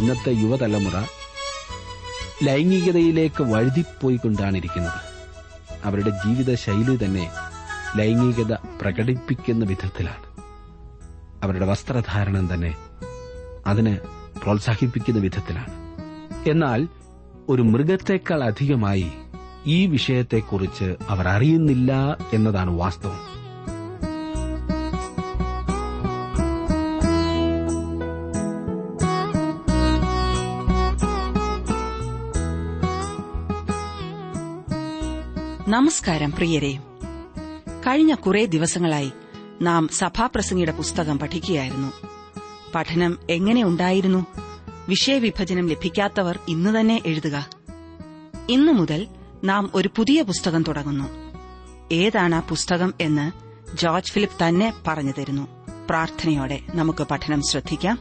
ഇന്നത്തെ യുവതലമുറ ലൈംഗികതയിലേക്ക് വഴുതിപ്പോയിക്കൊണ്ടാണ് ഇരിക്കുന്നത് അവരുടെ ജീവിത ശൈലി തന്നെ ലൈംഗികത പ്രകടിപ്പിക്കുന്ന വിധത്തിലാണ് അവരുടെ വസ്ത്രധാരണം തന്നെ അതിന് പ്രോത്സാഹിപ്പിക്കുന്ന വിധത്തിലാണ് എന്നാൽ ഒരു മൃഗത്തെക്കാൾ അധികമായി ഈ വിഷയത്തെക്കുറിച്ച് അവർ അറിയുന്നില്ല എന്നതാണ് വാസ്തവം നമസ്കാരം പ്രിയരെ കഴിഞ്ഞ കുറെ ദിവസങ്ങളായി നാം സഭാപ്രസംഗിയുടെ പുസ്തകം പഠിക്കുകയായിരുന്നു പഠനം എങ്ങനെ ഉണ്ടായിരുന്നു വിഷയവിഭജനം ലഭിക്കാത്തവർ ഇന്ന് തന്നെ എഴുതുക ഇന്നു മുതൽ നാം ഒരു പുതിയ പുസ്തകം തുടങ്ങുന്നു ഏതാണ് ആ പുസ്തകം എന്ന് ജോർജ് ഫിലിപ്പ് തന്നെ പറഞ്ഞു തരുന്നു പ്രാർത്ഥനയോടെ നമുക്ക് പഠനം ശ്രദ്ധിക്കാം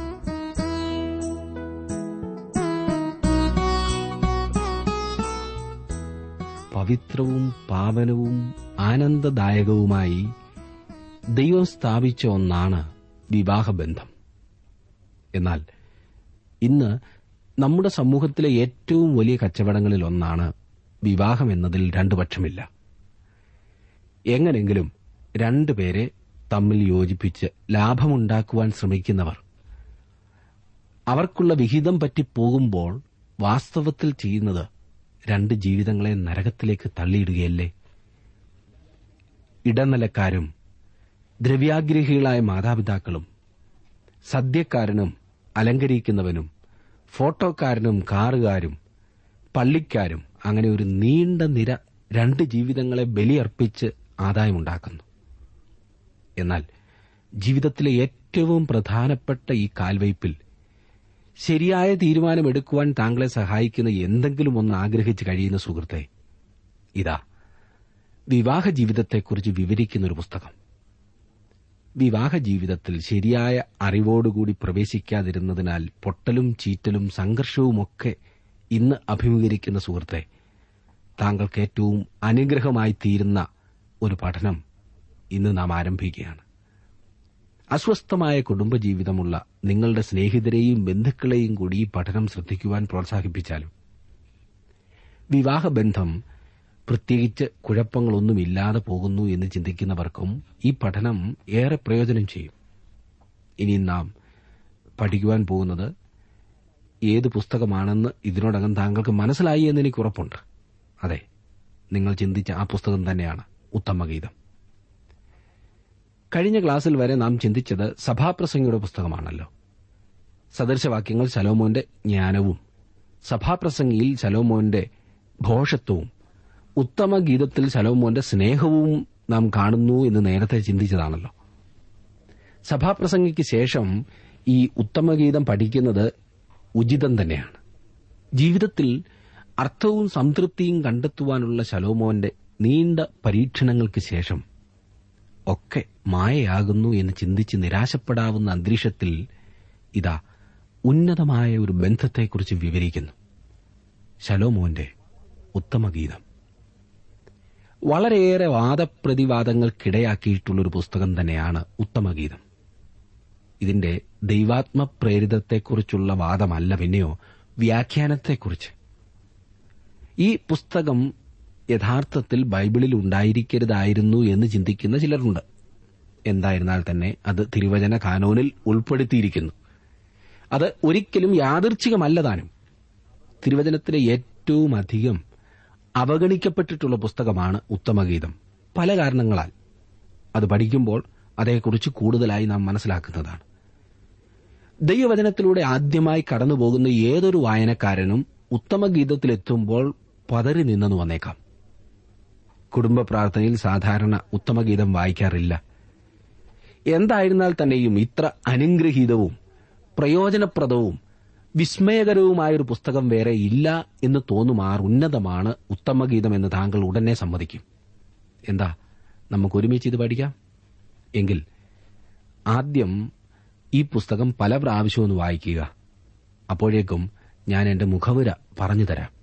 പവിത്രവും പാവനവും ആനന്ദദായകവുമായി ദൈവം സ്ഥാപിച്ച ഒന്നാണ് വിവാഹബന്ധം എന്നാൽ ഇന്ന് നമ്മുടെ സമൂഹത്തിലെ ഏറ്റവും വലിയ കച്ചവടങ്ങളിൽ ഒന്നാണ് വിവാഹം എന്നതിൽ രണ്ടു പക്ഷമില്ല എങ്ങനെങ്കിലും രണ്ടുപേരെ തമ്മിൽ യോജിപ്പിച്ച് ലാഭമുണ്ടാക്കുവാൻ ശ്രമിക്കുന്നവർ അവർക്കുള്ള വിഹിതം പറ്റി പോകുമ്പോൾ വാസ്തവത്തിൽ ചെയ്യുന്നത് രണ്ട് ജീവിതങ്ങളെ നരകത്തിലേക്ക് തള്ളിയിടുകയല്ലേ ഇടനിലക്കാരും ദ്രവ്യാഗ്രഹികളായ മാതാപിതാക്കളും സദ്യക്കാരനും അലങ്കരിക്കുന്നവനും ഫോട്ടോക്കാരനും കാറുകാരും പള്ളിക്കാരും അങ്ങനെ ഒരു നീണ്ട നിര രണ്ട് ജീവിതങ്ങളെ ബലിയർപ്പിച്ച് ആദായമുണ്ടാക്കുന്നു എന്നാൽ ജീവിതത്തിലെ ഏറ്റവും പ്രധാനപ്പെട്ട ഈ കാൽവയ്പിൽ ശരിയായ തീരുമാനമെടുക്കുവാൻ താങ്കളെ സഹായിക്കുന്ന എന്തെങ്കിലും ഒന്ന് ആഗ്രഹിച്ച് കഴിയുന്ന സുഹൃത്തെ ഇതാ വിവാഹ ജീവിതത്തെക്കുറിച്ച് വിവരിക്കുന്ന ഒരു പുസ്തകം വിവാഹ ജീവിതത്തിൽ ശരിയായ അറിവോടുകൂടി പ്രവേശിക്കാതിരുന്നതിനാൽ പൊട്ടലും ചീറ്റലും സംഘർഷവുമൊക്കെ ഇന്ന് അഭിമുഖീകരിക്കുന്ന സുഹൃത്തെ താങ്കൾക്ക് ഏറ്റവും അനുഗ്രഹമായി തീരുന്ന ഒരു പഠനം ഇന്ന് നാം ആരംഭിക്കുകയാണ് അസ്വസ്ഥമായ കുടുംബജീവിതമുള്ള നിങ്ങളുടെ സ്നേഹിതരെയും ബന്ധുക്കളെയും കൂടി ഈ പഠനം ശ്രദ്ധിക്കുവാൻ പ്രോത്സാഹിപ്പിച്ചാലും വിവാഹബന്ധം പ്രത്യേകിച്ച് കുഴപ്പങ്ങളൊന്നുമില്ലാതെ പോകുന്നു എന്ന് ചിന്തിക്കുന്നവർക്കും ഈ പഠനം ഏറെ പ്രയോജനം ചെയ്യും ഇനി നാം പഠിക്കുവാൻ പോകുന്നത് ഏത് പുസ്തകമാണെന്ന് ഇതിനോടകം താങ്കൾക്ക് മനസ്സിലായി എന്ന് എനിക്ക് ഉറപ്പുണ്ട് അതെ നിങ്ങൾ ചിന്തിച്ച ആ പുസ്തകം തന്നെയാണ് ഉത്തമഗീതം കഴിഞ്ഞ ക്ലാസ്സിൽ വരെ നാം ചിന്തിച്ചത് സഭാപ്രസംഗിയുടെ പുസ്തകമാണല്ലോ സദൃശവാക്യങ്ങൾ ശലോമോന്റെ ജ്ഞാനവും സഭാപ്രസംഗിയിൽ ശലോമോന്റെ ഭോഷത്വവും ഉത്തമ ഗീതത്തിൽ ശലോമോന്റെ സ്നേഹവും നാം കാണുന്നു എന്ന് നേരത്തെ ചിന്തിച്ചതാണല്ലോ സഭാപ്രസംഗിക്ക് ശേഷം ഈ ഉത്തമഗീതം പഠിക്കുന്നത് ഉചിതം തന്നെയാണ് ജീവിതത്തിൽ അർത്ഥവും സംതൃപ്തിയും കണ്ടെത്തുവാനുള്ള ശലോമോന്റെ നീണ്ട പരീക്ഷണങ്ങൾക്ക് ശേഷം ഒക്കെ മായയാകുന്നു എന്ന് ചിന്തിച്ച് നിരാശപ്പെടാവുന്ന അന്തരീക്ഷത്തിൽ ഇതാ ഉന്നതമായ ഒരു ബന്ധത്തെക്കുറിച്ച് വിവരിക്കുന്നു ശലോമോന്റെ ഉത്തമഗീതം വളരെയേറെ വാദപ്രതിവാദങ്ങൾക്കിടയാക്കിയിട്ടുള്ള ഒരു പുസ്തകം തന്നെയാണ് ഉത്തമഗീതം ഇതിന്റെ ദൈവാത്മപ്രേരിതത്തെക്കുറിച്ചുള്ള വാദമല്ല പിന്നെയോ വ്യാഖ്യാനത്തെക്കുറിച്ച് ഈ പുസ്തകം യഥാർത്ഥത്തിൽ ബൈബിളിൽ ഉണ്ടായിരിക്കരുതായിരുന്നു എന്ന് ചിന്തിക്കുന്ന ചിലരുണ്ട് എന്തായിരുന്നാൽ തന്നെ അത് തിരുവചന കാനോനിൽ ഉൾപ്പെടുത്തിയിരിക്കുന്നു അത് ഒരിക്കലും യാദൃച്ഛികമല്ല താനും തിരുവചനത്തിലെ ഏറ്റവും അധികം അവഗണിക്കപ്പെട്ടിട്ടുള്ള പുസ്തകമാണ് ഉത്തമഗീതം പല കാരണങ്ങളാൽ അത് പഠിക്കുമ്പോൾ അതേക്കുറിച്ച് കൂടുതലായി നാം മനസ്സിലാക്കുന്നതാണ് ദൈവവചനത്തിലൂടെ ആദ്യമായി കടന്നുപോകുന്ന ഏതൊരു വായനക്കാരനും ഉത്തമഗീതത്തിലെത്തുമ്പോൾ പതറി നിന്നെന്ന് വന്നേക്കാം കുടുംബ പ്രാർത്ഥനയിൽ സാധാരണ ഉത്തമഗീതം വായിക്കാറില്ല എന്തായിരുന്നാൽ തന്നെയും ഇത്ര അനുഗ്രഹീതവും പ്രയോജനപ്രദവും വിസ്മയകരവുമായൊരു പുസ്തകം വേറെ ഇല്ല എന്ന് തോന്നുമാർ ഉന്നതമാണ് ഉത്തമഗീതം എന്ന് താങ്കൾ ഉടനെ സമ്മതിക്കും എന്താ നമുക്ക് ഒരുമിച്ച് ഇത് പഠിക്കാം എങ്കിൽ ആദ്യം ഈ പുസ്തകം പല പ്രാവശ്യവും ഒന്ന് വായിക്കുക അപ്പോഴേക്കും ഞാൻ എന്റെ മുഖവുര പറഞ്ഞു തരാം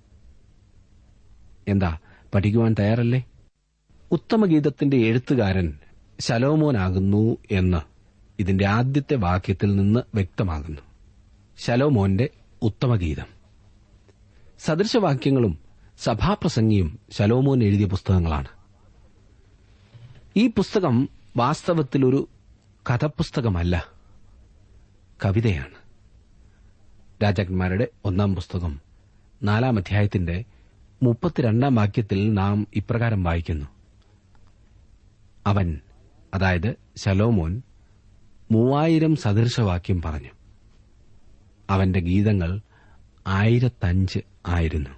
എന്താ പഠിക്കുവാൻ തയ്യാറല്ലേ ഉത്തമഗീതത്തിന്റെ എഴുത്തുകാരൻ ശലോമോനാകുന്നു എന്ന് ഇതിന്റെ ആദ്യത്തെ വാക്യത്തിൽ നിന്ന് വ്യക്തമാകുന്നു ശലോമോന്റെ ഉത്തമഗീതം സദൃശവാക്യങ്ങളും സഭാപ്രസംഗിയും ശലോമോൻ എഴുതിയ പുസ്തകങ്ങളാണ് ഈ പുസ്തകം വാസ്തവത്തിൽ ഒരു കഥപുസ്തകമല്ല കവിതയാണ് രാജാക്കന്മാരുടെ ഒന്നാം പുസ്തകം നാലാം അധ്യായത്തിന്റെ മുപ്പത്തിരണ്ടാം വാക്യത്തിൽ നാം ഇപ്രകാരം വായിക്കുന്നു അവൻ അതായത് ശലോമോൻ മൂവായിരം സദൃശവാക്യം പറഞ്ഞു അവന്റെ ഗീതങ്ങൾ ആയിരത്തഞ്ച് ആയിരുന്നു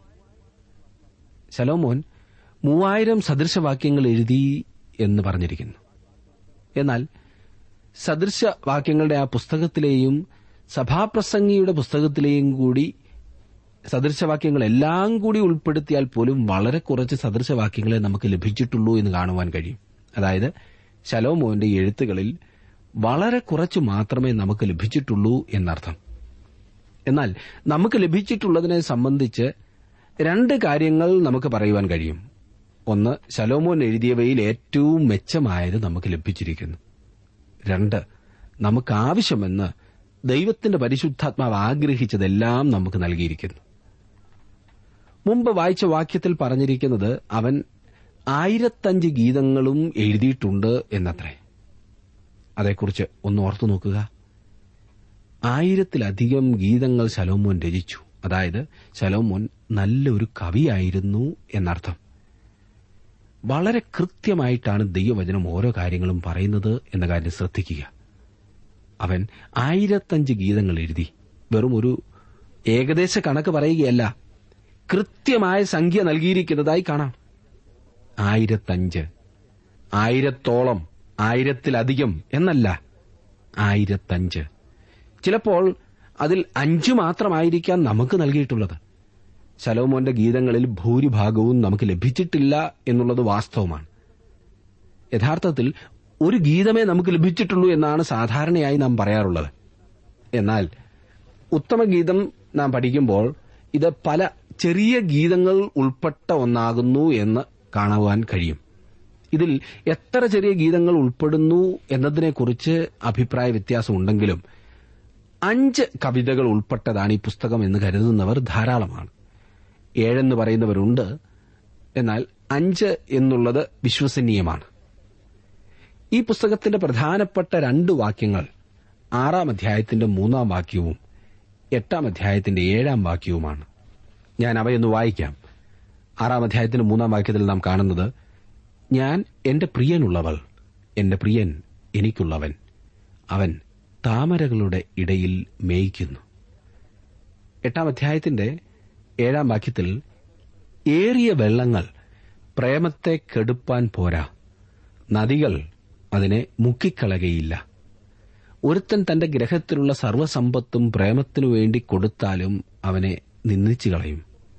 ശലോമോൻ മൂവായിരം സദൃശവാക്യങ്ങൾ എഴുതി എന്ന് പറഞ്ഞിരിക്കുന്നു എന്നാൽ സദൃശവാക്യങ്ങളുടെ ആ പുസ്തകത്തിലെയും സഭാപ്രസംഗിയുടെ പുസ്തകത്തിലെയും കൂടി സദൃശവാക്യങ്ങളെല്ലാം കൂടി ഉൾപ്പെടുത്തിയാൽ പോലും വളരെ കുറച്ച് സദൃശവാക്യങ്ങളെ നമുക്ക് ലഭിച്ചിട്ടുള്ളൂ എന്ന് കാണുവാൻ കഴിയും അതായത് ശലോമോന്റെ എഴുത്തുകളിൽ വളരെ കുറച്ച് മാത്രമേ നമുക്ക് ലഭിച്ചിട്ടുള്ളൂ എന്നർത്ഥം എന്നാൽ നമുക്ക് ലഭിച്ചിട്ടുള്ളതിനെ സംബന്ധിച്ച് രണ്ട് കാര്യങ്ങൾ നമുക്ക് പറയുവാൻ കഴിയും ഒന്ന് ശലോമോൻ എഴുതിയവയിൽ ഏറ്റവും മെച്ചമായത് നമുക്ക് ലഭിച്ചിരിക്കുന്നു രണ്ട് നമുക്ക് ആവശ്യമെന്ന് ദൈവത്തിന്റെ പരിശുദ്ധാത്മാവ് ആഗ്രഹിച്ചതെല്ലാം നമുക്ക് നൽകിയിരിക്കുന്നു മുമ്പ് വായിച്ച വാക്യത്തിൽ പറഞ്ഞിരിക്കുന്നത് അവൻ ആയിരത്തഞ്ച് ഗീതങ്ങളും എഴുതിയിട്ടുണ്ട് എന്നത്രേ അതേക്കുറിച്ച് ഒന്ന് ഓർത്തു നോക്കുക ആയിരത്തിലധികം ഗീതങ്ങൾ ശലോമോൻ രചിച്ചു അതായത് ശലോമോൻ നല്ലൊരു കവിയായിരുന്നു എന്നർത്ഥം വളരെ കൃത്യമായിട്ടാണ് ദൈവവചനം ഓരോ കാര്യങ്ങളും പറയുന്നത് എന്ന കാര്യം ശ്രദ്ധിക്കുക അവൻ ആയിരത്തഞ്ച് ഗീതങ്ങൾ എഴുതി വെറും ഒരു ഏകദേശ കണക്ക് പറയുകയല്ല കൃത്യമായ സംഖ്യ നൽകിയിരിക്കുന്നതായി കാണാം ആയിരത്തഞ്ച് ആയിരത്തോളം ആയിരത്തിലധികം എന്നല്ല ആയിരത്തഞ്ച് ചിലപ്പോൾ അതിൽ അഞ്ചു മാത്രമായിരിക്കാം നമുക്ക് നൽകിയിട്ടുള്ളത് ശലോമോന്റെ ഗീതങ്ങളിൽ ഭൂരിഭാഗവും നമുക്ക് ലഭിച്ചിട്ടില്ല എന്നുള്ളത് വാസ്തവമാണ് യഥാർത്ഥത്തിൽ ഒരു ഗീതമേ നമുക്ക് ലഭിച്ചിട്ടുള്ളൂ എന്നാണ് സാധാരണയായി നാം പറയാറുള്ളത് എന്നാൽ ഉത്തമഗീതം നാം പഠിക്കുമ്പോൾ ഇത് പല ചെറിയ ഗീതങ്ങൾ ഉൾപ്പെട്ട ഒന്നാകുന്നു എന്ന് കാണുവാൻ കഴിയും ഇതിൽ എത്ര ചെറിയ ഗീതങ്ങൾ ഉൾപ്പെടുന്നു എന്നതിനെക്കുറിച്ച് അഭിപ്രായ വ്യത്യാസമുണ്ടെങ്കിലും അഞ്ച് കവിതകൾ ഉൾപ്പെട്ടതാണ് ഈ പുസ്തകം എന്ന് കരുതുന്നവർ ധാരാളമാണ് ഏഴെന്ന് പറയുന്നവരുണ്ട് എന്നാൽ അഞ്ച് എന്നുള്ളത് വിശ്വസനീയമാണ് ഈ പുസ്തകത്തിന്റെ പ്രധാനപ്പെട്ട രണ്ട് വാക്യങ്ങൾ ആറാം അധ്യായത്തിന്റെ മൂന്നാം വാക്യവും എട്ടാം അധ്യായത്തിന്റെ ഏഴാം വാക്യവുമാണ് ഞാൻ അവയൊന്ന് വായിക്കാം ആറാം അധ്യായത്തിന്റെ മൂന്നാം വാക്യത്തിൽ നാം കാണുന്നത് ഞാൻ എന്റെ പ്രിയനുള്ളവൾ എന്റെ പ്രിയൻ എനിക്കുള്ളവൻ അവൻ താമരകളുടെ ഇടയിൽ മേയ്ക്കുന്നു എട്ടാം അധ്യായത്തിന്റെ ഏഴാം വാക്യത്തിൽ ഏറിയ വെള്ളങ്ങൾ പ്രേമത്തെ കെടുപ്പാൻ പോരാ നദികൾ അതിനെ മുക്കിക്കളകയില്ല ഒരുത്തൻ തന്റെ ഗ്രഹത്തിലുള്ള സർവ്വസമ്പത്തും പ്രേമത്തിനു വേണ്ടി കൊടുത്താലും അവനെ നിന്ദിച്ചു കളയും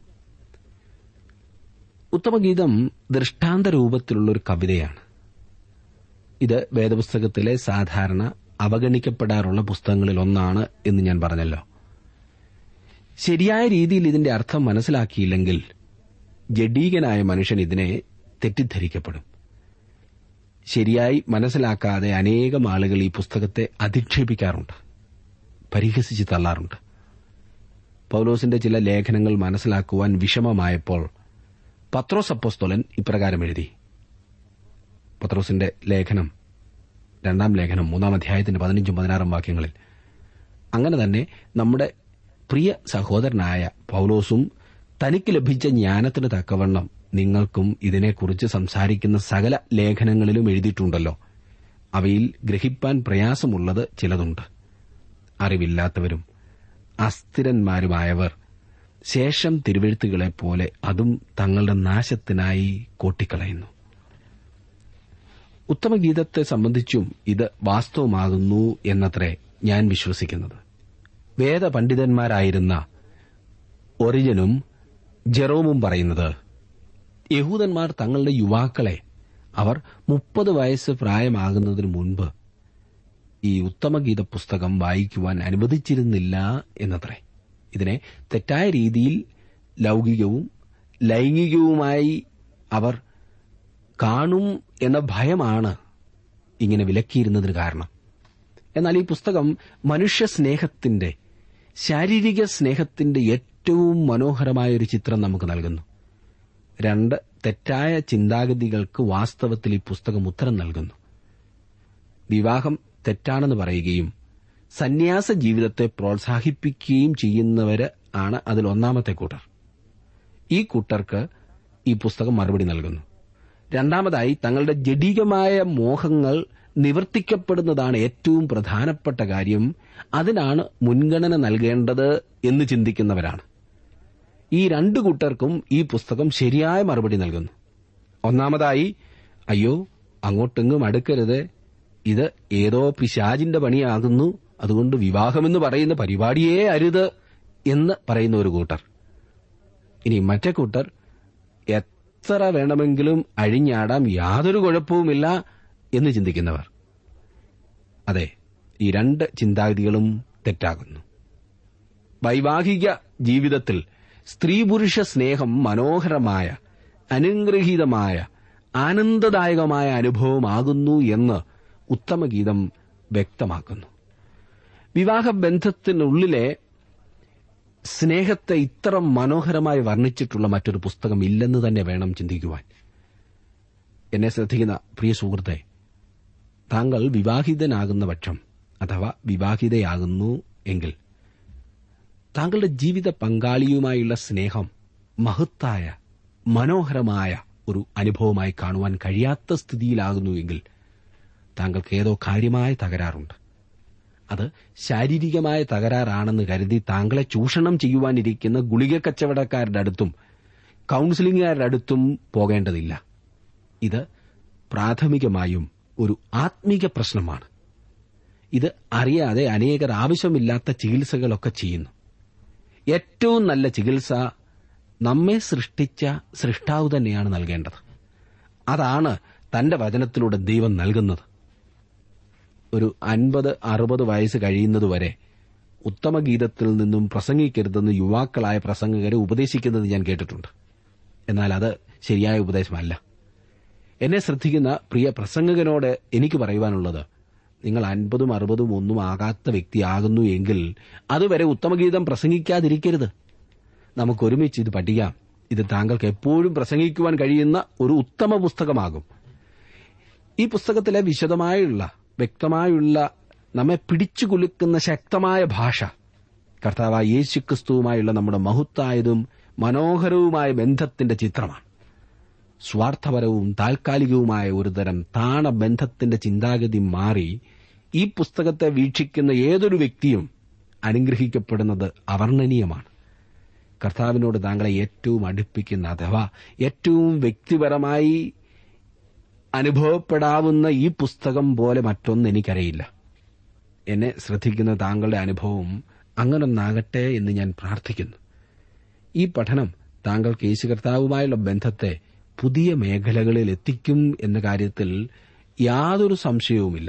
ഉത്തമഗീതം ദൃഷ്ടാന്ത രൂപത്തിലുള്ള ഒരു കവിതയാണ് ഇത് വേദപുസ്തകത്തിലെ സാധാരണ അവഗണിക്കപ്പെടാറുള്ള പുസ്തകങ്ങളിൽ ഒന്നാണ് എന്ന് ഞാൻ പറഞ്ഞല്ലോ ശരിയായ രീതിയിൽ ഇതിന്റെ അർത്ഥം മനസ്സിലാക്കിയില്ലെങ്കിൽ ജഡീകനായ മനുഷ്യൻ ഇതിനെ തെറ്റിദ്ധരിക്കപ്പെടും ശരിയായി മനസ്സിലാക്കാതെ അനേകം ആളുകൾ ഈ പുസ്തകത്തെ അധിക്ഷേപിക്കാറുണ്ട് പരിഹസിച്ച് തള്ളാറുണ്ട് പൌലോസിന്റെ ചില ലേഖനങ്ങൾ മനസ്സിലാക്കുവാൻ വിഷമമായപ്പോൾ പത്രോസ് അപ്പോസ്തോലൻ ഇപ്രകാരം എഴുതി പത്രോസിന്റെ ലേഖനം രണ്ടാം ലേഖനം മൂന്നാം അധ്യായത്തിന്റെ പതിനഞ്ചും പതിനാറും വാക്യങ്ങളിൽ അങ്ങനെ തന്നെ നമ്മുടെ പ്രിയ സഹോദരനായ പൌലോസും തനിക്ക് ലഭിച്ച ജ്ഞാനത്തിന് തക്കവണ്ണം നിങ്ങൾക്കും ഇതിനെക്കുറിച്ച് സംസാരിക്കുന്ന സകല ലേഖനങ്ങളിലും എഴുതിയിട്ടുണ്ടല്ലോ അവയിൽ ഗ്രഹിപ്പാൻ പ്രയാസമുള്ളത് ചിലതുണ്ട് അറിവില്ലാത്തവരും അസ്ഥിരന്മാരുമായവർ ശേഷം തിരുവെഴുത്തുകളെപ്പോലെ അതും തങ്ങളുടെ നാശത്തിനായി കോട്ടിക്കളയുന്നു ഉത്തമഗീതത്തെ സംബന്ധിച്ചും ഇത് വാസ്തവമാകുന്നു എന്നത്രേ ഞാൻ വിശ്വസിക്കുന്നത് വേദപണ്ഡിതന്മാരായിരുന്ന ഒറിജനും ജെറോമും പറയുന്നത് യഹൂദന്മാർ തങ്ങളുടെ യുവാക്കളെ അവർ മുപ്പത് വയസ്സ് പ്രായമാകുന്നതിന് മുൻപ് ഈ ഉത്തമഗീത പുസ്തകം വായിക്കുവാൻ അനുവദിച്ചിരുന്നില്ല എന്നത്രേ ഇതിനെ തെറ്റായ രീതിയിൽ ലൗകികവും ലൈംഗികവുമായി അവർ കാണും എന്ന ഭയമാണ് ഇങ്ങനെ വിലക്കിയിരുന്നതിന് കാരണം എന്നാൽ ഈ പുസ്തകം മനുഷ്യ സ്നേഹത്തിന്റെ ശാരീരിക സ്നേഹത്തിന്റെ ഏറ്റവും മനോഹരമായ ഒരു ചിത്രം നമുക്ക് നൽകുന്നു രണ്ട് തെറ്റായ ചിന്താഗതികൾക്ക് വാസ്തവത്തിൽ ഈ പുസ്തകം ഉത്തരം നൽകുന്നു വിവാഹം തെറ്റാണെന്ന് പറയുകയും സന്യാസ ജീവിതത്തെ പ്രോത്സാഹിപ്പിക്കുകയും ചെയ്യുന്നവര് ആണ് അതിൽ ഒന്നാമത്തെ കൂട്ടർ ഈ കൂട്ടർക്ക് ഈ പുസ്തകം മറുപടി നൽകുന്നു രണ്ടാമതായി തങ്ങളുടെ ജഡികമായ മോഹങ്ങൾ നിവർത്തിക്കപ്പെടുന്നതാണ് ഏറ്റവും പ്രധാനപ്പെട്ട കാര്യം അതിനാണ് മുൻഗണന നൽകേണ്ടത് എന്ന് ചിന്തിക്കുന്നവരാണ് ഈ രണ്ടു കൂട്ടർക്കും ഈ പുസ്തകം ശരിയായ മറുപടി നൽകുന്നു ഒന്നാമതായി അയ്യോ അങ്ങോട്ടെങ്ങും അടുക്കരുത് ഇത് ഏതോ പിശാജിന്റെ പണിയാകുന്നു അതുകൊണ്ട് വിവാഹമെന്ന് പറയുന്ന പരിപാടിയേ അരുത് എന്ന് പറയുന്ന ഒരു കൂട്ടർ ഇനി മറ്റേ കൂട്ടർ എത്ര വേണമെങ്കിലും അഴിഞ്ഞാടാം യാതൊരു കുഴപ്പവുമില്ല എന്ന് ചിന്തിക്കുന്നവർ അതെ ഈ രണ്ട് ചിന്താഗതികളും തെറ്റാകുന്നു വൈവാഹിക ജീവിതത്തിൽ സ്ത്രീ പുരുഷ സ്നേഹം മനോഹരമായ അനുഗ്രഹീതമായ ആനന്ദദായകമായ അനുഭവമാകുന്നു എന്ന് ഉത്തമഗീതം വ്യക്തമാക്കുന്നു വിവാഹബന്ധത്തിനുള്ളിലെ സ്നേഹത്തെ ഇത്ര മനോഹരമായി വർണ്ണിച്ചിട്ടുള്ള മറ്റൊരു പുസ്തകം ഇല്ലെന്ന് തന്നെ വേണം ചിന്തിക്കുവാൻ എന്നെ ശ്രദ്ധിക്കുന്ന പ്രിയ സുഹൃത്തെ താങ്കൾ വിവാഹിതനാകുന്ന പക്ഷം അഥവാ വിവാഹിതയാകുന്നു എങ്കിൽ താങ്കളുടെ ജീവിത പങ്കാളിയുമായുള്ള സ്നേഹം മഹത്തായ മനോഹരമായ ഒരു അനുഭവമായി കാണുവാൻ കഴിയാത്ത സ്ഥിതിയിലാകുന്നുവെങ്കിൽ താങ്കൾക്ക് ഏതോ കാര്യമായ തകരാറുണ്ട് അത് ശാരീരികമായ തകരാറാണെന്ന് കരുതി താങ്കളെ ചൂഷണം ചെയ്യുവാനിരിക്കുന്ന ഗുളിക കച്ചവടക്കാരുടെ അടുത്തും കൌൺസിലിംഗുകാരുടെ അടുത്തും പോകേണ്ടതില്ല ഇത് പ്രാഥമികമായും ഒരു ആത്മീക പ്രശ്നമാണ് ഇത് അറിയാതെ അനേകർ ആവശ്യമില്ലാത്ത ചികിത്സകളൊക്കെ ചെയ്യുന്നു ഏറ്റവും നല്ല ചികിത്സ നമ്മെ സൃഷ്ടിച്ച സൃഷ്ടാവ് തന്നെയാണ് നൽകേണ്ടത് അതാണ് തന്റെ വചനത്തിലൂടെ ദൈവം നൽകുന്നത് ഒരു അൻപത് അറുപത് വയസ്സ് കഴിയുന്നതുവരെ ഉത്തമഗീതത്തിൽ നിന്നും പ്രസംഗിക്കരുതെന്ന് യുവാക്കളായ പ്രസംഗകരെ ഉപദേശിക്കുന്നത് ഞാൻ കേട്ടിട്ടുണ്ട് എന്നാൽ അത് ശരിയായ ഉപദേശമല്ല എന്നെ ശ്രദ്ധിക്കുന്ന പ്രിയ പ്രസംഗകനോട് എനിക്ക് പറയുവാനുള്ളത് നിങ്ങൾ അൻപതും അറുപതും ഒന്നും ആകാത്ത വ്യക്തിയാകുന്നു എങ്കിൽ അതുവരെ ഉത്തമഗീതം പ്രസംഗിക്കാതിരിക്കരുത് നമുക്ക് ഒരുമിച്ച് ഇത് പഠിക്കാം ഇത് താങ്കൾക്ക് എപ്പോഴും പ്രസംഗിക്കുവാൻ കഴിയുന്ന ഒരു ഉത്തമ പുസ്തകമാകും ഈ പുസ്തകത്തിലെ വിശദമായുള്ള വ്യക്തമായുള്ള നമ്മെ പിടിച്ചു കുലുക്കുന്ന ശക്തമായ ഭാഷ കർത്താവായ യേശുക്രിസ്തുവുമായുള്ള നമ്മുടെ മഹത്തായതും മനോഹരവുമായ ബന്ധത്തിന്റെ ചിത്രമാണ് സ്വാർത്ഥപരവും താൽക്കാലികവുമായ ഒരുതരം താണ ബന്ധത്തിന്റെ ചിന്താഗതി മാറി ഈ പുസ്തകത്തെ വീക്ഷിക്കുന്ന ഏതൊരു വ്യക്തിയും അനുഗ്രഹിക്കപ്പെടുന്നത് അവർണ്ണനീയമാണ് കർത്താവിനോട് താങ്കളെ ഏറ്റവും അടുപ്പിക്കുന്ന അഥവാ ഏറ്റവും വ്യക്തിപരമായി അനുഭവപ്പെടാവുന്ന ഈ പുസ്തകം പോലെ മറ്റൊന്ന് എനിക്കറിയില്ല എന്നെ ശ്രദ്ധിക്കുന്ന താങ്കളുടെ അനുഭവം അങ്ങനൊന്നാകട്ടെ എന്ന് ഞാൻ പ്രാർത്ഥിക്കുന്നു ഈ പഠനം താങ്കൾക്ക് യേശു കർത്താവുമായുള്ള ബന്ധത്തെ പുതിയ മേഖലകളിൽ എത്തിക്കും എന്ന കാര്യത്തിൽ യാതൊരു സംശയവുമില്ല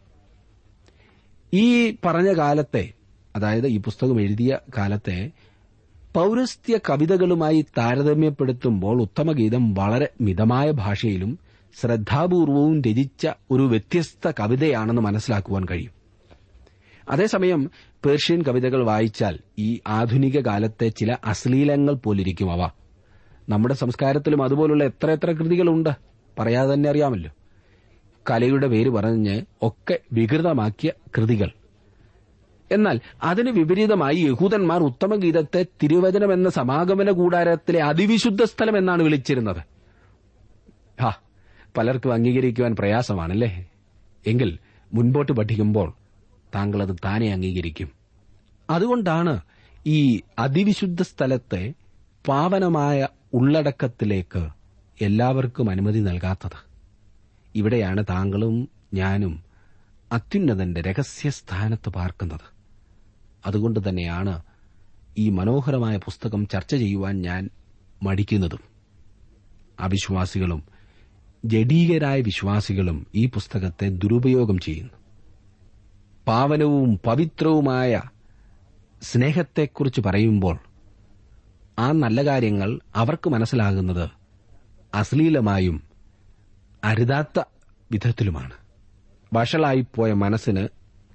ഈ പറഞ്ഞ കാലത്തെ അതായത് ഈ പുസ്തകം എഴുതിയ കാലത്തെ പൌരസ്ത്യ കവിതകളുമായി താരതമ്യപ്പെടുത്തുമ്പോൾ ഉത്തമഗീതം വളരെ മിതമായ ഭാഷയിലും ശ്രദ്ധാപൂർവവും രചിച്ച ഒരു വ്യത്യസ്ത കവിതയാണെന്ന് മനസ്സിലാക്കുവാൻ കഴിയും അതേസമയം പേർഷ്യൻ കവിതകൾ വായിച്ചാൽ ഈ ആധുനിക കാലത്തെ ചില അശ്ലീലങ്ങൾ പോലിരിക്കും അവ നമ്മുടെ സംസ്കാരത്തിലും അതുപോലുള്ള എത്ര എത്ര കൃതികളുണ്ട് പറയാതെ തന്നെ അറിയാമല്ലോ കലയുടെ പേര് പറഞ്ഞ് ഒക്കെ വികൃതമാക്കിയ കൃതികൾ എന്നാൽ അതിന് വിപരീതമായി യഹൂദന്മാർ ഉത്തമഗീതത്തെ തിരുവചനം എന്ന സമാഗമന കൂടാരത്തിലെ അതിവിശുദ്ധ സ്ഥലം എന്നാണ് വിളിച്ചിരുന്നത് ഹാ പലർക്കും അംഗീകരിക്കുവാൻ പ്രയാസമാണല്ലേ എങ്കിൽ മുൻപോട്ട് പഠിക്കുമ്പോൾ താങ്കൾ അത് താനെ അംഗീകരിക്കും അതുകൊണ്ടാണ് ഈ അതിവിശുദ്ധ സ്ഥലത്തെ പാവനമായ ഉള്ളടക്കത്തിലേക്ക് എല്ലാവർക്കും അനുമതി നൽകാത്തത് ഇവിടെയാണ് താങ്കളും ഞാനും അത്യുന്നതന്റെ രഹസ്യസ്ഥാനത്ത് പാർക്കുന്നത് അതുകൊണ്ട് തന്നെയാണ് ഈ മനോഹരമായ പുസ്തകം ചർച്ച ചെയ്യുവാൻ ഞാൻ മടിക്കുന്നതും അവിശ്വാസികളും ജഡീകരായ വിശ്വാസികളും ഈ പുസ്തകത്തെ ദുരുപയോഗം ചെയ്യുന്നു പാവനവും പവിത്രവുമായ സ്നേഹത്തെക്കുറിച്ച് പറയുമ്പോൾ ആ നല്ല കാര്യങ്ങൾ അവർക്ക് മനസ്സിലാകുന്നത് അശ്ലീലമായും അരുതാത്ത വിധത്തിലുമാണ് വഷളായിപ്പോയ മനസ്സിന്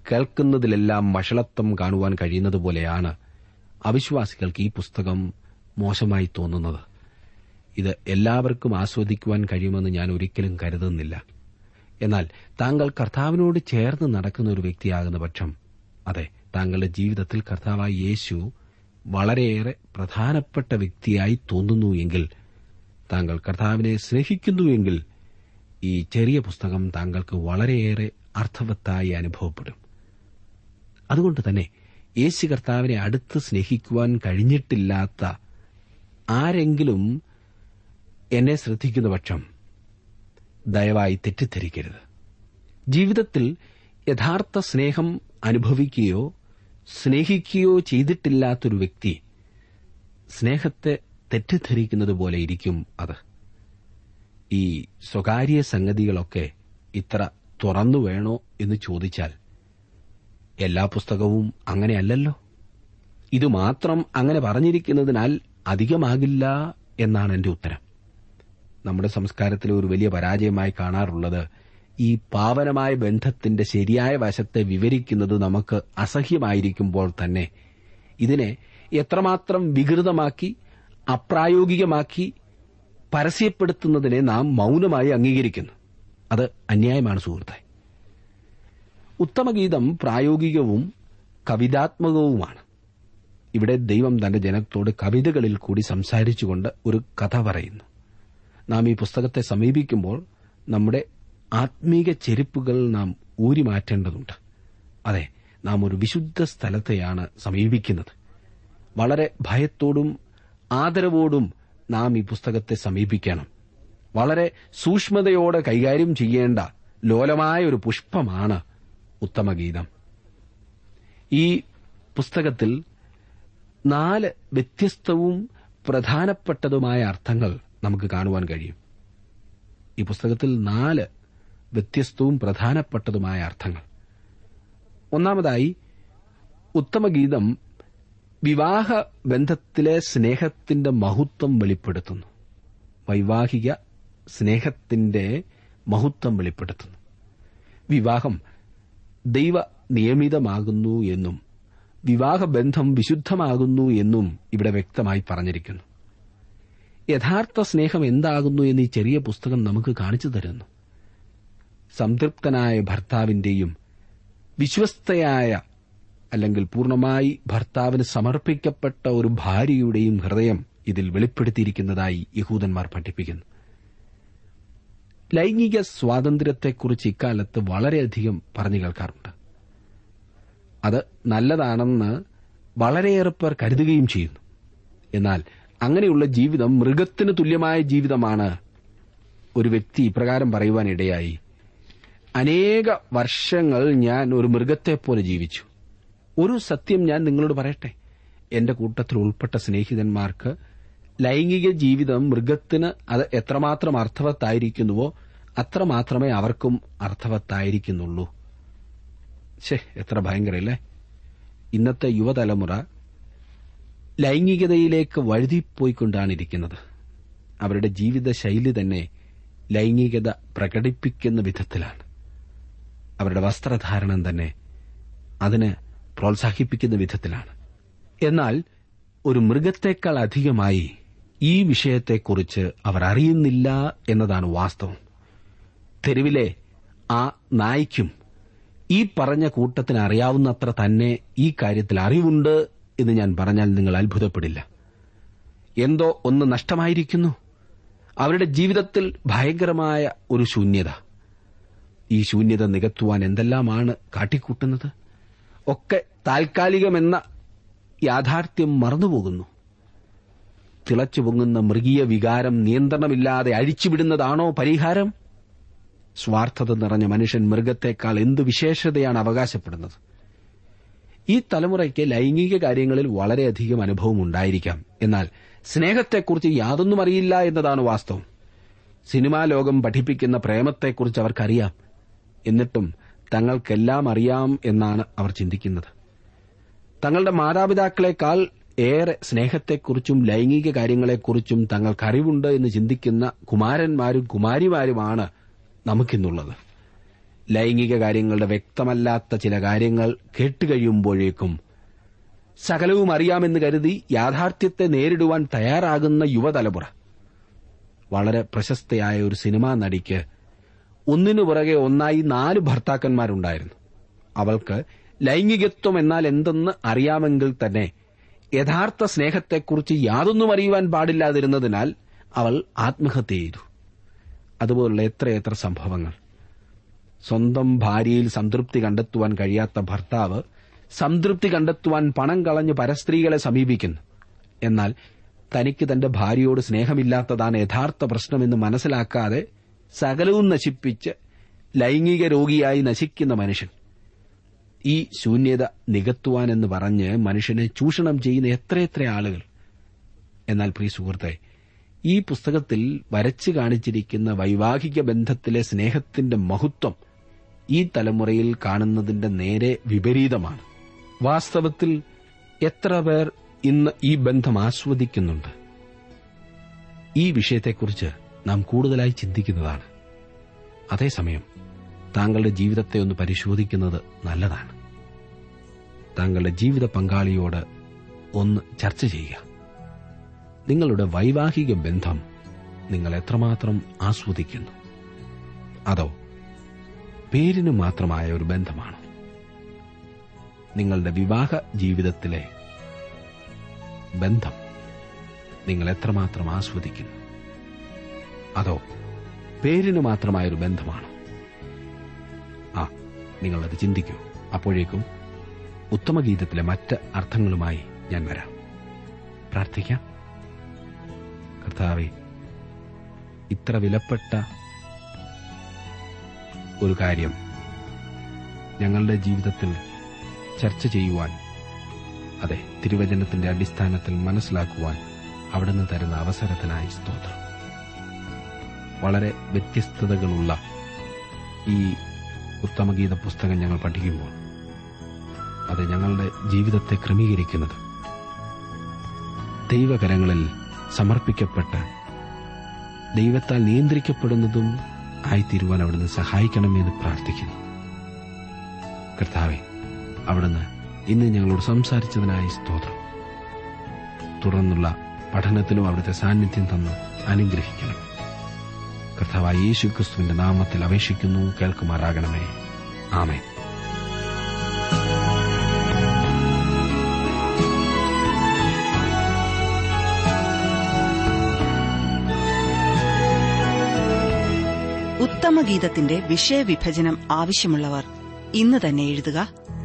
കേൾക്കുന്നതിലെല്ലാം വഷളത്വം കാണുവാൻ കഴിയുന്നത് പോലെയാണ് അവിശ്വാസികൾക്ക് ഈ പുസ്തകം മോശമായി തോന്നുന്നത് ഇത് എല്ലാവർക്കും ആസ്വദിക്കുവാൻ കഴിയുമെന്ന് ഞാൻ ഒരിക്കലും കരുതുന്നില്ല എന്നാൽ താങ്കൾ കർത്താവിനോട് ചേർന്ന് നടക്കുന്ന ഒരു വ്യക്തിയാകുന്ന പക്ഷം അതെ താങ്കളുടെ ജീവിതത്തിൽ കർത്താവായ യേശു വളരെയേറെ പ്രധാനപ്പെട്ട വ്യക്തിയായി തോന്നുന്നു എങ്കിൽ താങ്കൾ കർത്താവിനെ സ്നേഹിക്കുന്നുവെങ്കിൽ ഈ ചെറിയ പുസ്തകം താങ്കൾക്ക് വളരെയേറെ അർത്ഥവത്തായി അനുഭവപ്പെടും അതുകൊണ്ട് തന്നെ യേശു കർത്താവിനെ അടുത്ത് സ്നേഹിക്കുവാൻ കഴിഞ്ഞിട്ടില്ലാത്ത ആരെങ്കിലും എന്നെ ശ്രദ്ധിക്കുന്ന പക്ഷം ദയവായി തെറ്റിദ്ധരിക്കരുത് ജീവിതത്തിൽ യഥാർത്ഥ സ്നേഹം അനുഭവിക്കുകയോ സ്നേഹിക്കുകയോ ചെയ്തിട്ടില്ലാത്തൊരു വ്യക്തി സ്നേഹത്തെ തെറ്റിദ്ധരിക്കുന്നത് പോലെ ഇരിക്കും അത് ഈ സ്വകാര്യ സംഗതികളൊക്കെ ഇത്ര തുറന്നു വേണോ എന്ന് ചോദിച്ചാൽ എല്ലാ പുസ്തകവും അങ്ങനെയല്ലല്ലോ ഇത് മാത്രം അങ്ങനെ പറഞ്ഞിരിക്കുന്നതിനാൽ അധികമാകില്ല എന്നാണ് എന്റെ ഉത്തരം നമ്മുടെ സംസ്കാരത്തിലെ ഒരു വലിയ പരാജയമായി കാണാറുള്ളത് ഈ പാവനമായ ബന്ധത്തിന്റെ ശരിയായ വശത്തെ വിവരിക്കുന്നത് നമുക്ക് അസഹ്യമായിരിക്കുമ്പോൾ തന്നെ ഇതിനെ എത്രമാത്രം വികൃതമാക്കി അപ്രായോഗികമാക്കി പരസ്യപ്പെടുത്തുന്നതിനെ നാം മൌനമായി അംഗീകരിക്കുന്നു അത് അന്യായമാണ് സുഹൃത്തെ ഉത്തമഗീതം പ്രായോഗികവും കവിതാത്മകവുമാണ് ഇവിടെ ദൈവം തന്റെ ജനത്തോട് കവിതകളിൽ കൂടി സംസാരിച്ചുകൊണ്ട് ഒരു കഥ പറയുന്നു നാം ഈ പുസ്തകത്തെ സമീപിക്കുമ്പോൾ നമ്മുടെ ആത്മീക ചെരുപ്പുകൾ നാം ഊരിമാറ്റേണ്ടതുണ്ട് അതെ നാം ഒരു വിശുദ്ധ സ്ഥലത്തെയാണ് സമീപിക്കുന്നത് വളരെ ഭയത്തോടും ആദരവോടും നാം ഈ പുസ്തകത്തെ സമീപിക്കണം വളരെ സൂക്ഷ്മതയോടെ കൈകാര്യം ചെയ്യേണ്ട ലോലമായ ഒരു പുഷ്പമാണ് ഉത്തമഗീതം ഈ പുസ്തകത്തിൽ നാല് വ്യത്യസ്തവും പ്രധാനപ്പെട്ടതുമായ അർത്ഥങ്ങൾ നമുക്ക് കാണുവാൻ കഴിയും ഈ പുസ്തകത്തിൽ നാല് വ്യത്യസ്തവും പ്രധാനപ്പെട്ടതുമായ അർത്ഥങ്ങൾ ഒന്നാമതായി ഉത്തമഗീതം വിവാഹ ബന്ധത്തിലെ സ്നേഹത്തിന്റെ മഹത്വം വെളിപ്പെടുത്തുന്നു വൈവാഹിക സ്നേഹത്തിന്റെ മഹത്വം വെളിപ്പെടുത്തുന്നു വിവാഹം ദൈവ നിയമിതമാകുന്നു എന്നും വിവാഹബന്ധം വിശുദ്ധമാകുന്നു എന്നും ഇവിടെ വ്യക്തമായി പറഞ്ഞിരിക്കുന്നു യഥാർത്ഥ സ്നേഹം എന്താകുന്നു എന്ന് ഈ ചെറിയ പുസ്തകം നമുക്ക് കാണിച്ചു തരുന്നു സംതൃപ്തനായ ഭർത്താവിന്റെയും വിശ്വസ്തയായ അല്ലെങ്കിൽ പൂർണ്ണമായി ഭർത്താവിന് സമർപ്പിക്കപ്പെട്ട ഒരു ഭാര്യയുടെയും ഹൃദയം ഇതിൽ വെളിപ്പെടുത്തിയിരിക്കുന്നതായി യഹൂദന്മാർ പഠിപ്പിക്കുന്നു ലൈംഗിക സ്വാതന്ത്ര്യത്തെക്കുറിച്ച് ഇക്കാലത്ത് വളരെയധികം പറഞ്ഞു കേൾക്കാറുണ്ട് അത് നല്ലതാണെന്ന് വളരെയേറെ പേർ കരുതുകയും ചെയ്യുന്നു എന്നാൽ അങ്ങനെയുള്ള ജീവിതം മൃഗത്തിന് തുല്യമായ ജീവിതമാണ് ഒരു വ്യക്തി ഇപ്രകാരം പറയുവാനിടയായി അനേക വർഷങ്ങൾ ഞാൻ ഒരു മൃഗത്തെപ്പോലെ ജീവിച്ചു ഒരു സത്യം ഞാൻ നിങ്ങളോട് പറയട്ടെ എന്റെ കൂട്ടത്തിൽ ഉൾപ്പെട്ട സ്നേഹിതന്മാർക്ക് ലൈംഗിക ജീവിതം മൃഗത്തിന് അത് എത്രമാത്രം അർത്ഥവത്തായിരിക്കുന്നുവോ അത്രമാത്രമേ അവർക്കും അർത്ഥവത്തായിരിക്കുന്നുള്ളൂ ശേ എത്ര ഭയങ്കരല്ലേ ഇന്നത്തെ യുവതലമുറ ലൈംഗികതയിലേക്ക് വഴുതിപ്പോയിക്കൊണ്ടാണ് ഇരിക്കുന്നത് അവരുടെ ജീവിത ശൈലി തന്നെ ലൈംഗികത പ്രകടിപ്പിക്കുന്ന വിധത്തിലാണ് അവരുടെ വസ്ത്രധാരണം തന്നെ അതിന് പ്രോത്സാഹിപ്പിക്കുന്ന വിധത്തിലാണ് എന്നാൽ ഒരു മൃഗത്തെക്കാൾ അധികമായി ഈ വിഷയത്തെക്കുറിച്ച് അവർ അറിയുന്നില്ല എന്നതാണ് വാസ്തവം തെരുവിലെ ആ നായ്ക്കും ഈ പറഞ്ഞ കൂട്ടത്തിന് അറിയാവുന്നത്ര തന്നെ ഈ കാര്യത്തിൽ അറിവുണ്ട് എന്ന് ഞാൻ പറഞ്ഞാൽ നിങ്ങൾ അത്ഭുതപ്പെടില്ല എന്തോ ഒന്ന് നഷ്ടമായിരിക്കുന്നു അവരുടെ ജീവിതത്തിൽ ഭയങ്കരമായ ഒരു ശൂന്യത ഈ ശൂന്യത നികത്തുവാൻ എന്തെല്ലാമാണ് കാട്ടിക്കൂട്ടുന്നത് ഒക്കെ താൽക്കാലികമെന്ന യാഥാർത്ഥ്യം മറന്നുപോകുന്നു തിളച്ചു പൊങ്ങുന്ന മൃഗീയ വികാരം നിയന്ത്രണമില്ലാതെ അഴിച്ചുവിടുന്നതാണോ പരിഹാരം സ്വാർത്ഥത നിറഞ്ഞ മനുഷ്യൻ മൃഗത്തെക്കാൾ എന്ത് വിശേഷതയാണ് അവകാശപ്പെടുന്നത് ഈ തലമുറയ്ക്ക് ലൈംഗിക കാര്യങ്ങളിൽ വളരെയധികം അനുഭവം ഉണ്ടായിരിക്കാം എന്നാൽ സ്നേഹത്തെക്കുറിച്ച് യാതൊന്നും അറിയില്ല എന്നതാണ് വാസ്തവം സിനിമാ ലോകം പഠിപ്പിക്കുന്ന പ്രേമത്തെക്കുറിച്ച് അവർക്കറിയാം എന്നിട്ടും തങ്ങൾക്കെല്ലാം അറിയാം എന്നാണ് അവർ ചിന്തിക്കുന്നത് തങ്ങളുടെ മാതാപിതാക്കളെക്കാൾ ഏറെ സ്നേഹത്തെക്കുറിച്ചും ലൈംഗിക കാര്യങ്ങളെക്കുറിച്ചും തങ്ങൾക്കറിവുണ്ട് എന്ന് ചിന്തിക്കുന്ന കുമാരന്മാരും കുമാരിമാരുമാണ് നമുക്കിന്നുള്ളത് ലൈംഗിക കാര്യങ്ങളുടെ വ്യക്തമല്ലാത്ത ചില കാര്യങ്ങൾ കേട്ടുകഴിയുമ്പോഴേക്കും സകലവും അറിയാമെന്ന് കരുതി യാഥാർത്ഥ്യത്തെ നേരിടുവാൻ തയ്യാറാകുന്ന യുവതലമുറ വളരെ പ്രശസ്തയായ ഒരു സിനിമാ നടിക്ക് ഒന്നിനു പുറകെ ഒന്നായി നാല് ഭർത്താക്കന്മാരുണ്ടായിരുന്നു അവൾക്ക് ലൈംഗികത്വം എന്നാൽ എന്തെന്ന് അറിയാമെങ്കിൽ തന്നെ യഥാർത്ഥ സ്നേഹത്തെക്കുറിച്ച് യാതൊന്നും അറിയുവാൻ പാടില്ലാതിരുന്നതിനാൽ അവൾ ആത്മഹത്യ ചെയ്തു അതുപോലുള്ള എത്രയെത്ര സംഭവങ്ങൾ സ്വന്തം ഭാര്യയിൽ സംതൃപ്തി കണ്ടെത്തുവാൻ കഴിയാത്ത ഭർത്താവ് സംതൃപ്തി കണ്ടെത്തുവാൻ പണം കളഞ്ഞ് പരസ്ത്രീകളെ സമീപിക്കുന്നു എന്നാൽ തനിക്ക് തന്റെ ഭാര്യയോട് സ്നേഹമില്ലാത്തതാണ് യഥാർത്ഥ പ്രശ്നമെന്ന് മനസ്സിലാക്കാതെ സകലവും നശിപ്പിച്ച് ലൈംഗിക രോഗിയായി നശിക്കുന്ന മനുഷ്യൻ ഈ ശൂന്യത നികത്തുവാനെന്ന് പറഞ്ഞ് മനുഷ്യനെ ചൂഷണം ചെയ്യുന്ന എത്രയെത്ര ആളുകൾ എന്നാൽ പ്രിയ സുഹൃത്തെ ഈ പുസ്തകത്തിൽ വരച്ചു കാണിച്ചിരിക്കുന്ന വൈവാഹിക ബന്ധത്തിലെ സ്നേഹത്തിന്റെ മഹത്വം ഈ തലമുറയിൽ കാണുന്നതിന്റെ നേരെ വിപരീതമാണ് വാസ്തവത്തിൽ എത്ര പേർ ഇന്ന് ഈ ബന്ധം ആസ്വദിക്കുന്നുണ്ട് ഈ വിഷയത്തെക്കുറിച്ച് നാം കൂടുതലായി ചിന്തിക്കുന്നതാണ് അതേസമയം താങ്കളുടെ ജീവിതത്തെ ഒന്ന് പരിശോധിക്കുന്നത് നല്ലതാണ് താങ്കളുടെ ജീവിത പങ്കാളിയോട് ഒന്ന് ചർച്ച ചെയ്യുക നിങ്ങളുടെ വൈവാഹിക ബന്ധം നിങ്ങൾ എത്രമാത്രം ആസ്വദിക്കുന്നു അതോ പേരിന് മാത്രമായ ഒരു ബന്ധമാണോ നിങ്ങളുടെ വിവാഹ ജീവിതത്തിലെ ബന്ധം നിങ്ങൾ എത്രമാത്രം ആസ്വദിക്കുന്നു അതോ പേരിന് മാത്രമായ ഒരു ബന്ധമാണോ ആ നിങ്ങളത് ചിന്തിക്കൂ അപ്പോഴേക്കും ഉത്തമഗീതത്തിലെ മറ്റ് അർത്ഥങ്ങളുമായി ഞാൻ വരാം പ്രാർത്ഥിക്കാം കർത്താവെ ഇത്ര വിലപ്പെട്ട ഒരു കാര്യം ഞങ്ങളുടെ ജീവിതത്തിൽ ചർച്ച ചെയ്യുവാൻ അതെ തിരുവചനത്തിന്റെ അടിസ്ഥാനത്തിൽ മനസ്സിലാക്കുവാൻ അവിടുന്ന് തരുന്ന അവസരത്തിനായി സ്തോത്രം വളരെ വ്യത്യസ്തതകളുള്ള ഈ ഉത്തമഗീത പുസ്തകം ഞങ്ങൾ പഠിക്കുമ്പോൾ അത് ഞങ്ങളുടെ ജീവിതത്തെ ക്രമീകരിക്കുന്നത് ദൈവകരങ്ങളിൽ സമർപ്പിക്കപ്പെട്ട് ദൈവത്താൽ നിയന്ത്രിക്കപ്പെടുന്നതും ആയിത്തീരുവാൻ അവിടുന്ന് സഹായിക്കണമെന്ന് പ്രാർത്ഥിക്കുന്നു കർത്താവെ അവിടുന്ന് ഇന്ന് ഞങ്ങളോട് സംസാരിച്ചതിനായി സ്തോത്രം തുടർന്നുള്ള പഠനത്തിനും അവിടുത്തെ സാന്നിധ്യം തന്ന് അനുഗ്രഹിക്കണം കർത്താവായ യേശു ക്രിസ്തുവിന്റെ നാമത്തിൽ അപേക്ഷിക്കുന്നു കേൾക്കുമാറാകണമേ ആമേ ഉത്തമഗീതത്തിന്റെ വിഷയവിഭജനം ആവശ്യമുള്ളവർ ഇന്ന് തന്നെ എഴുതുക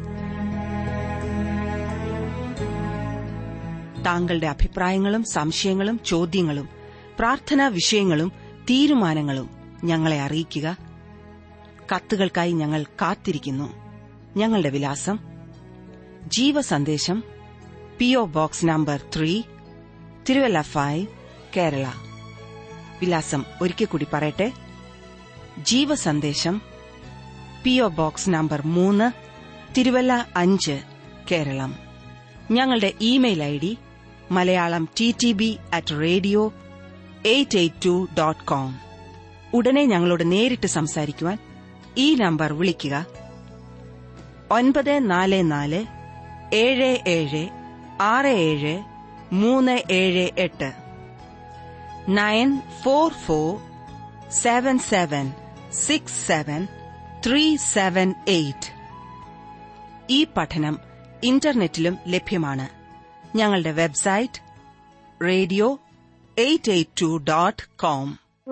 താങ്കളുടെ അഭിപ്രായങ്ങളും സംശയങ്ങളും ചോദ്യങ്ങളും പ്രാർത്ഥനാ വിഷയങ്ങളും തീരുമാനങ്ങളും ഞങ്ങളെ അറിയിക്കുക കത്തുകൾക്കായി ഞങ്ങൾ കാത്തിരിക്കുന്നു ഞങ്ങളുടെ വിലാസം ജീവസന്ദേശം P O box number three Thiruvalla five Kerala വിലാസം ഒരിക്കൽ കൂടി പറയട്ടെ ജീവസന്ദേശം പിഒ ബോക്സ് നമ്പർ മൂന്ന് തിരുവല്ല അഞ്ച് കേരളം ഞങ്ങളുടെ email I D Malayalam T T B at radio eight eight two dot com ഉടനെ ഞങ്ങളോട് നേരിട്ട് സംസാരിക്കുവാൻ ഈ നമ്പർ വിളിക്കുക ഒൻപത് നാല് നാല് ഏഴ് ഏഴ് ആറ് ഏഴ് മൂന്ന് ഏഴ് എട്ട് nine four four seven seven six seven three seven eight ഈ പഠനം ഇന്റർനെറ്റിലും ലഭ്യമാണ് ഞങ്ങളുടെ website radio eight eight two dot com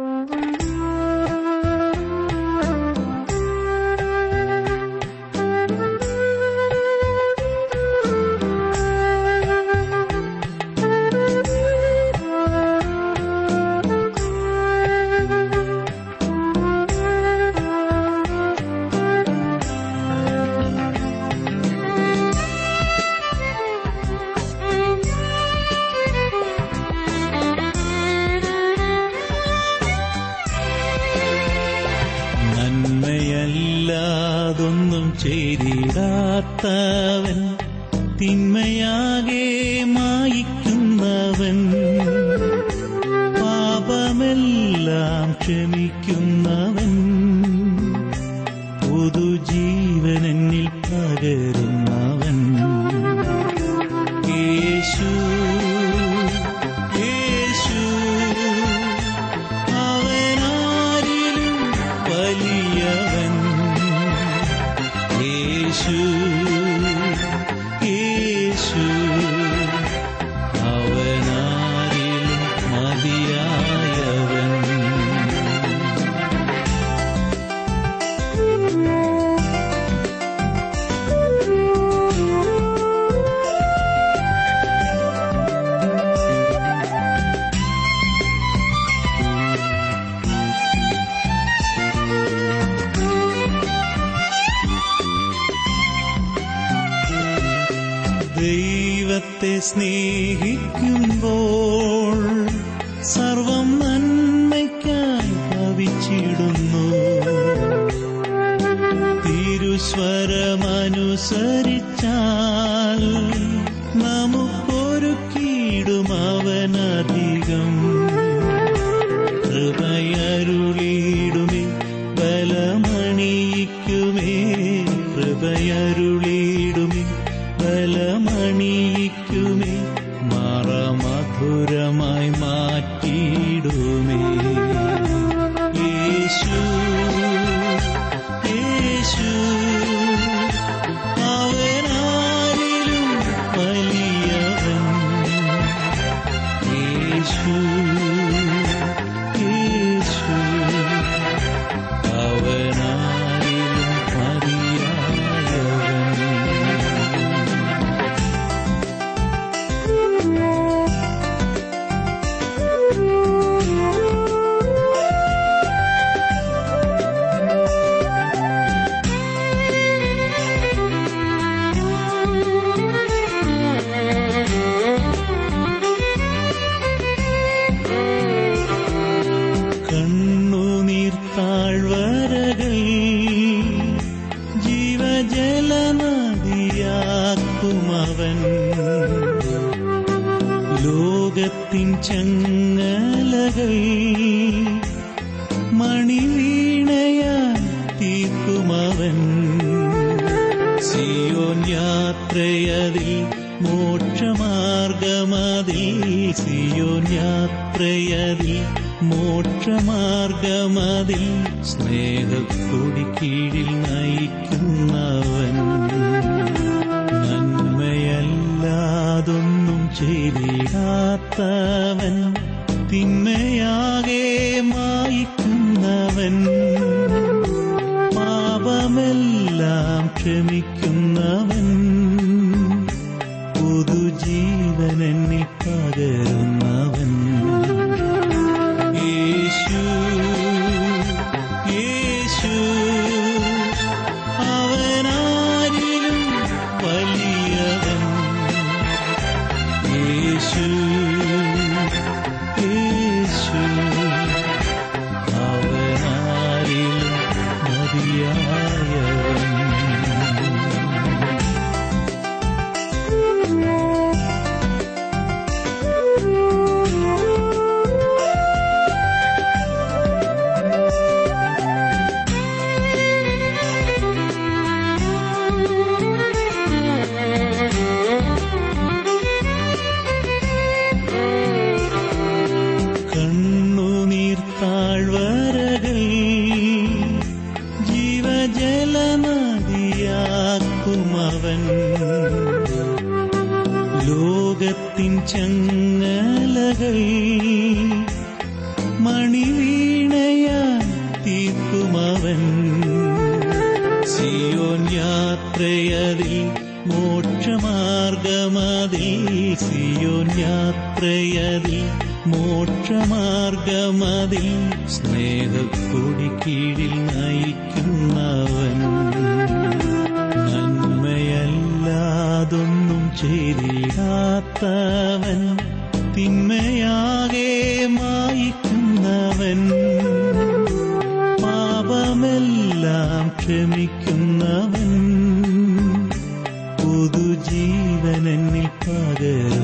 നന്മയല്ലാതൊന്നും ചെയ്തിടാത്തവൻ തിന്മയാകെ മായിക്കുന്നവൻ പാപമെല്ലാം ക്ഷമിക്കുന്നവൻ പുതുജീവനെന്നിൽ പകരുന്നവൻ യേശു യേശു അവനാരിലും വലിയവൻ യേശു യേശു അവനാരിലും മതിയായവൻ ദൈവത്തെ സ്നേഹിക്കുമ്പോൾ സർവം നന്മയ്ക്കായി ഭവിച്ചിടുന്നു തിരുസ്വരമനുസരിച്ചാൽ നമുക്കൊരുക്കിയിടും അവനധികം കൃപയരുളിയിടുമേ ബലമണിയിക്കുമേ കൃപയരുളിയിടുമേ ബലമണിയിക്കുമേ മറമധുരമായി മാറ്റിയിടുമേ യേശു യേശു അവനാരിലും വലിയവൻ യേശു യേശു അവനാരിലും മതിയായവൻ കണ്ണുനീർ താഴ്വരകൾ ജീവജലനദിയാക്കുമവൻ ലോകത്തിൻ ചങ്ങലകൾ മണിവീണയാൽ തീർക്കുമവൻ സിയോൻ യാത്രയതിൽ മോക്ഷമാർഗമതിൽ സിയോൻ യാത്രയതിൽ മോക്ഷമാർഗമതിൽ സ്നേഹക്കൊടി കീഴിൽ നയിക്കുന്നവൻ നന്മയല്ലാതൊന്നും ചെയ്തിടാത്തവൻ തിന്മയാകെ മായിക്കുന്നവൻ പാപമെല്ലാം ക്ഷമിക്കുന്നവൻ പുതുജീവനെന്നിൽ പകരുന്നവൻ യേശു യേശു അവനാരിലും വലിയവൻ യേശു യേശു അവനാരിലും മതിയായവൻ കണ്ണുനീർ താഴ്വരകൾ ജീവജലനദിയാക്കുമവൻ ലോകത്തിൻ ചങ്ങലകൾ മണിവീണയാൽ തീർക്കുമവൻ സിയോൻ യാത്രയതിൽ മോക്ഷമാർഗമതിൽ സിയോൻ യാത്രയതിൽ മോക്ഷമാർഗമതിൽ സ്നേഹക്കൊടി കീഴിൽ നയിക്കുന്നവൻ നന്മയല്ലാതൊന്നും ചെയ്തിടാത്തവൻ തിന്മയാകെ മായിക്കുന്നവൻ പാപമെല്ലാം ക്ഷമിക്കുന്നവൻ പുതുജീവനെന്നിൽ പകരും